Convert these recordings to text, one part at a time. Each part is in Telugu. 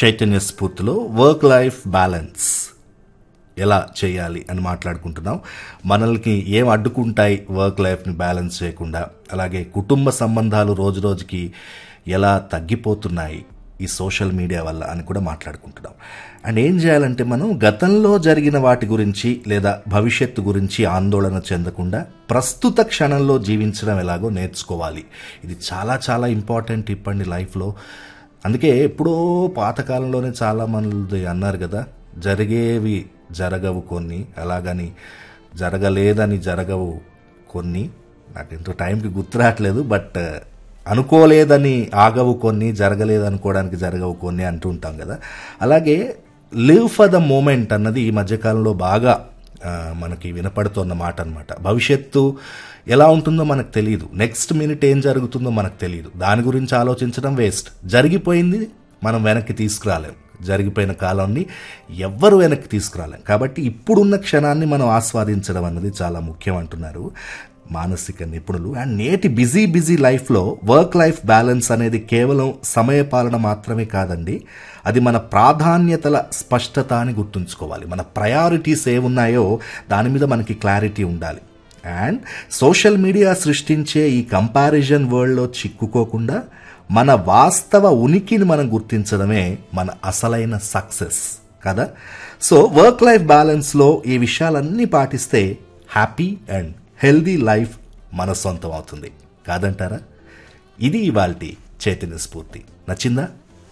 చైతన్య స్ఫూర్తిలో వర్క్ లైఫ్ బ్యాలెన్స్ ఎలా చేయాలి అని మాట్లాడుకుంటున్నాం మనల్ని ఏం అడ్డుకుంటాయి వర్క్ లైఫ్ని బ్యాలెన్స్ చేయకుండా అలాగే కుటుంబ సంబంధాలు రోజు రోజుకి ఎలా తగ్గిపోతున్నాయి ఈ సోషల్ మీడియా వల్ల అని కూడా మాట్లాడుకుంటున్నాం అండ్ ఏం చేయాలంటే మనం గతంలో జరిగిన వాటి గురించి లేదా భవిష్యత్తు గురించి ఆందోళన చెందకుండా ప్రస్తుత క్షణంలో జీవించడం ఎలాగో నేర్చుకోవాలి ఇది చాలా చాలా ఇంపార్టెంట్ ఇప్పండి లైఫ్లో అందుకే ఎప్పుడో పాతకాలంలోనే చాలా మంది అన్నారు కదా జరిగేవి జరగవు కొన్ని అలాగని జరగలేదని జరగవు కొన్ని నాకు ఎంతో టైంకి గుర్తు రావట్లేదు బట్ అనుకోలేదని ఆగవు కొన్ని జరగలేదు అనుకోవడానికి జరగవు కొన్ని అంటూ ఉంటాం కదా అలాగే లివ్ ఫర్ ద మూమెంట్ అన్నది ఈ మధ్యకాలంలో బాగా ఆ, మనకి వినపడుతున్న మాట అనమాట భవిష్యత్తు ఎలా ఉంటుందో మనకు తెలియదు నెక్స్ట్ మినిట్ ఏం జరుగుతుందో మనకు తెలియదు దాని గురించి ఆలోచించడం వేస్ట్ జరిగిపోయింది మనం వెనక్కి తీసుకురాలేం జరిగిపోయిన కాలాన్ని ఎవ్వరు వెనక్కి తీసుకురాలేం కాబట్టి ఇప్పుడున్న క్షణాన్ని మనం ఆస్వాదించడం అన్నది చాలా ముఖ్యం అంటున్నారు మానసిక నిపుణులు అండ్ నేటి బిజీ బిజీ లైఫ్లో వర్క్ లైఫ్ బ్యాలెన్స్ అనేది కేవలం సమయపాలన మాత్రమే కాదండి అది మన ప్రాధాన్యతల స్పష్టత అని గుర్తుంచుకోవాలి మన ప్రయారిటీస్ ఏమున్నాయో దాని మీద మనకి క్లారిటీ ఉండాలి అండ్ సోషల్ మీడియా సృష్టించే ఈ కంపారిజన్ వరల్డ్లో చిక్కుకోకుండా మన వాస్తవ ఉనికిని మనం గుర్తించడమే మన అసలైన సక్సెస్ కదా సో వర్క్ లైఫ్ బ్యాలెన్స్లో ఈ విషయాలన్నీ పాటిస్తే హ్యాపీ అండ్ హెల్దీ లైఫ్ మన సొంతం అవుతుంది కాదంటారా ఇది ఇవాల్టి చైతన్య స్ఫూర్తి నచ్చిందా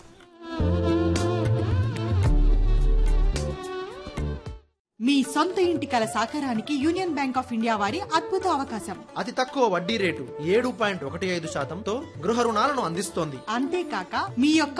మీ సొంత ఇంటి కల సాకారానికి యూనియన్ బ్యాంక్ ఆఫ్ ఇండియా వారి అద్భుత అవకాశం అతి తక్కువ వడ్డీ రేటు ఏడు పాయింట్ ఒకటి ఐదు శాతంతో గృహ రుణాలను అందిస్తోంది అంతేకాక మీ యొక్క